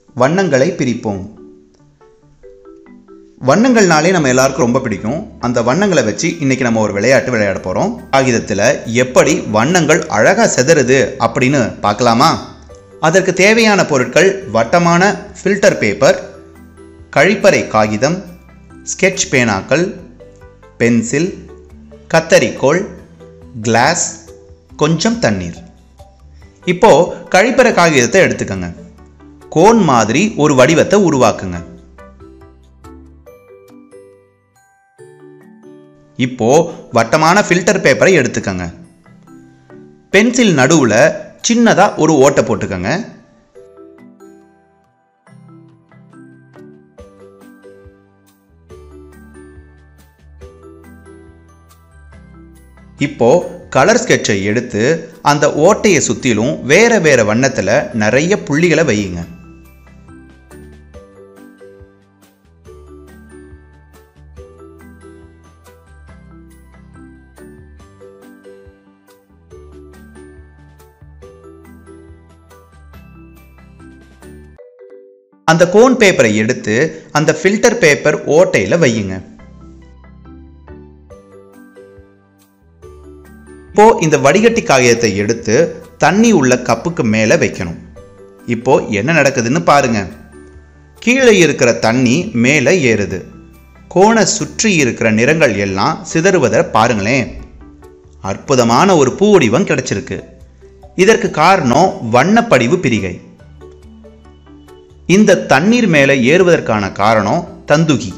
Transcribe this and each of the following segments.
வண்ணங்களை பிரிப்போம் வண்ணங்கள்னாலே நம்ம எல்லாருக்கும் ரொம்ப பிடிக்கும் அந்த வண்ணங்களை வச்சு இன்னைக்கு நம்ம ஒரு விளையாட்டு விளையாட போகிறோம் காகிதத்தில் எப்படி வண்ணங்கள் அழகாக செதறுது அப்படின்னு பார்க்கலாமா அதற்கு தேவையான பொருட்கள் வட்டமான ஃபில்டர் பேப்பர் கழிப்பறை காகிதம் ஸ்கெட்ச் பேனாக்கள் பென்சில் கத்தரிக்கோல் கிளாஸ் கொஞ்சம் தண்ணீர் இப்போ கழிப்பறை காகிதத்தை எடுத்துக்கங்க கோன் மாதிரி ஒரு வடிவத்தை உருவாக்குங்க இப்போ வட்டமான ஃபில்டர் பேப்பரை எடுத்துக்கங்க பென்சில் நடுவுல சின்னதா ஒரு ஓட்டை போட்டுக்கங்க இப்போ கலர் ஸ்கெட்சை எடுத்து அந்த ஓட்டையை சுத்திலும் வேற வேற வண்ணத்துல நிறைய புள்ளிகளை வையுங்க அந்த கோன் பேப்பரை எடுத்து அந்த ஃபில்டர் பேப்பர் ஓட்டையில வையுங்க இப்போ இந்த வடிகட்டி காகிதத்தை எடுத்து தண்ணி உள்ள கப்புக்கு மேலே வைக்கணும் இப்போ என்ன நடக்குதுன்னு பாருங்க கீழே இருக்கிற தண்ணி மேலே ஏறுது கோணை சுற்றி இருக்கிற நிறங்கள் எல்லாம் சிதறுவதை பாருங்களேன் அற்புதமான ஒரு பூ வடிவம் கிடைச்சிருக்கு இதற்கு காரணம் வண்ணப்படிவு பிரிகை இந்த தண்ணீர் மேலே ஏறுவதற்கான காரணம் தந்துகி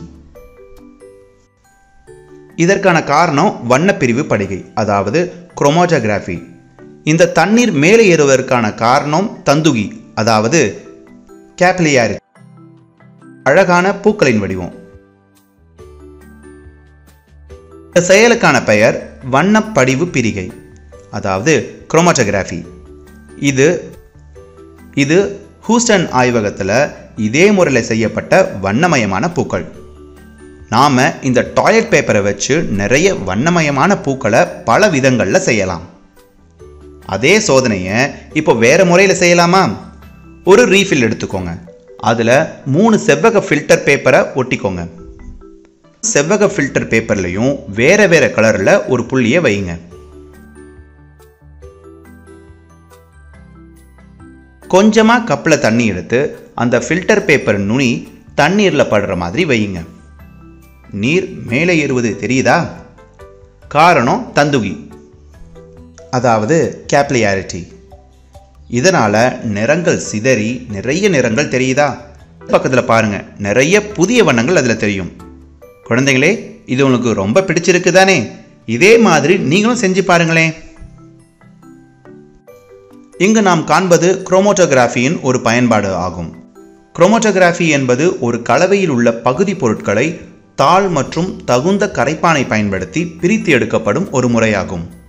இதற்கான காரணம் வண்ணப்பிரிவு படிகை அதாவது குரோமோட்டோகிராஃபி இந்த தண்ணீர் மேலே ஏறுவதற்கான காரணம் தந்துகி அதாவது கேப்லியாரி அழகான பூக்களின் வடிவம் இந்த செயலுக்கான பெயர் வண்ணப்படிவு பிரிகை அதாவது குரோமோட்டோகிராஃபி இது இது ஹூஸ்டன் ஆய்வகத்தில் இதே முறையில் செய்யப்பட்ட வண்ணமயமான பூக்கள் நாம் இந்த டாய்லெட் பேப்பரை வச்சு நிறைய வண்ணமயமான பூக்களை பல விதங்களில் செய்யலாம் அதே சோதனையை இப்போ வேறு முறையில் செய்யலாமா ஒரு ரீஃபில் எடுத்துக்கோங்க அதில் மூணு செவ்வக ஃபில்டர் பேப்பரை ஒட்டிக்கோங்க செவ்வக ஃபில்டர் பேப்பர்லையும் வேற வேற கலரில் ஒரு புள்ளியை வைங்க கொஞ்சமாக கப்பில் தண்ணி எடுத்து அந்த ஃபில்டர் பேப்பர் நுனி தண்ணீரில் படுற மாதிரி வையுங்க நீர் மேலே ஏறுவது தெரியுதா காரணம் தந்துகி அதாவது கேப்லியாரிட்டி இதனால் நிறங்கள் சிதறி நிறைய நிறங்கள் தெரியுதா பக்கத்தில் பாருங்க நிறைய புதிய வண்ணங்கள் அதில் தெரியும் குழந்தைங்களே இது உங்களுக்கு ரொம்ப பிடிச்சிருக்கு தானே இதே மாதிரி நீங்களும் செஞ்சு பாருங்களேன் இங்கு நாம் காண்பது குரோமோட்டோகிராஃபியின் ஒரு பயன்பாடு ஆகும் குரோமோட்டோகிராஃபி என்பது ஒரு கலவையில் உள்ள பகுதி பொருட்களை தாள் மற்றும் தகுந்த கரைப்பானை பயன்படுத்தி பிரித்து எடுக்கப்படும் ஒரு முறையாகும்